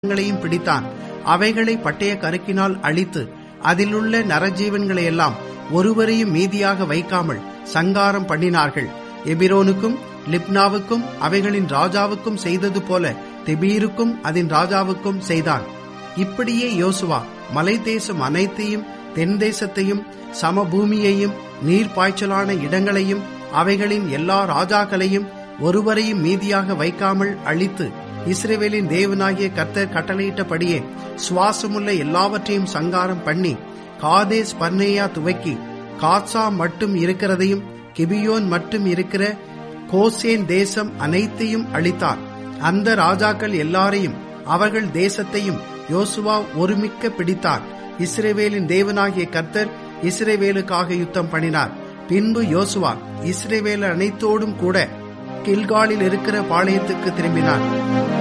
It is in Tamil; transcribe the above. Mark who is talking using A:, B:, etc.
A: மிருகங்களையும் பிடித்தான் அவைகளை பட்டய கருக்கினால் அழித்து அதிலுள்ள நரஜீவன்களையெல்லாம் ஒருவரையும் மீதியாக வைக்காமல் சங்காரம் பண்ணினார்கள் எபிரோனுக்கும் லிப்னாவுக்கும் அவைகளின் ராஜாவுக்கும் செய்தது போல தெபீருக்கும் அதன் ராஜாவுக்கும் செய்தான் இப்படியே யோசுவா மலை தேசம் அனைத்தையும் தென் தேசத்தையும் சமபூமியையும் நீர்ப்பாய்ச்சலான இடங்களையும் அவைகளின் எல்லா ராஜாக்களையும் ஒருவரையும் மீதியாக வைக்காமல் அழித்து இஸ்ரேவேலின் தேவனாகிய கர்த்தர் கட்டளையிட்டபடியே சுவாசமுள்ள எல்லாவற்றையும் சங்காரம் பண்ணி காதேஸ் பர்னேயா துவக்கி காட்சா மட்டும் இருக்கிறதையும் கிபியோன் மட்டும் இருக்கிற கோசேன் தேசம் அனைத்தையும் அழித்தார் அந்த ராஜாக்கள் எல்லாரையும் அவர்கள் தேசத்தையும் யோசுவா ஒருமிக்க பிடித்தார் இஸ்ரேவேலின் தேவனாகிய கர்த்தர் இஸ்ரேவேலுக்காக யுத்தம் பண்ணினார் பின்பு யோசுவா இஸ்ரேவேல் அனைத்தோடும் கூட கில்காலில் இருக்கிற பாளையத்துக்கு திரும்பினார்